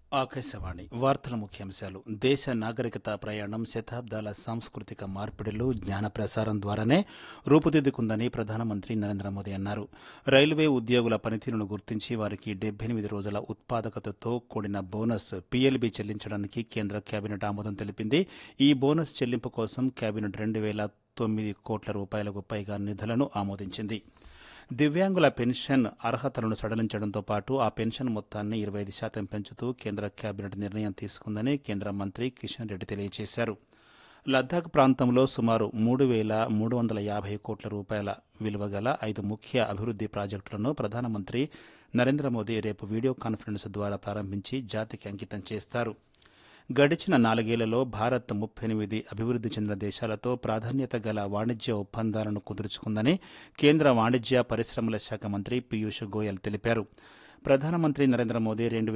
ఆకాశవాణి వార్తల ముఖ్యాంశాలు దేశ నాగరికత ప్రయాణం శతాబ్దాల సాంస్కృతిక మార్పిడులు జ్ఞాన ప్రసారం ద్వారానే రూపుదిద్దుకుందని ప్రధానమంత్రి నరేంద్ర మోదీ అన్నారు రైల్వే ఉద్యోగుల పనితీరును గుర్తించి వారికి డెబ్బై ఎనిమిది రోజుల ఉత్పాదకతతో కూడిన బోనస్ పీఎల్బీ చెల్లించడానికి కేంద్ర కేబినెట్ ఆమోదం తెలిపింది ఈ బోనస్ చెల్లింపు కోసం కేబినెట్ రెండు వేల తొమ్మిది కోట్ల రూపాయలకు పైగా నిధులను ఆమోదించింది దివ్యాంగుల పెన్షన్ అర్హతలను సడలించడంతో పాటు ఆ పెన్షన్ మొత్తాన్ని ఇరవై ఐదు శాతం పెంచుతూ కేంద్ర కేబినెట్ నిర్ణయం తీసుకుందని కేంద్ర మంత్రి కిషన్ రెడ్డి తెలియజేశారు లద్దాఖ్ ప్రాంతంలో సుమారు మూడు వేల మూడు వందల యాభై కోట్ల రూపాయల విలువ గల ఐదు ముఖ్య అభివృద్ది ప్రాజెక్టులను ప్రధానమంత్రి నరేంద్ర మోదీ రేపు వీడియో కాన్ఫరెన్స్ ద్వారా ప్రారంభించి జాతికి అంకితం చేస్తారు గడిచిన నాలుగేళ్లలో భారత్ ముప్పై ఎనిమిది అభివృద్ది చెందిన దేశాలతో ప్రాధాన్యత గల వాణిజ్య ఒప్పందాలను కుదుర్చుకుందని కేంద్ర వాణిజ్య పరిశ్రమల శాఖ మంత్రి పీయూష్ గోయల్ తెలిపారు ప్రధానమంత్రి నరేంద్ర మోదీ రెండు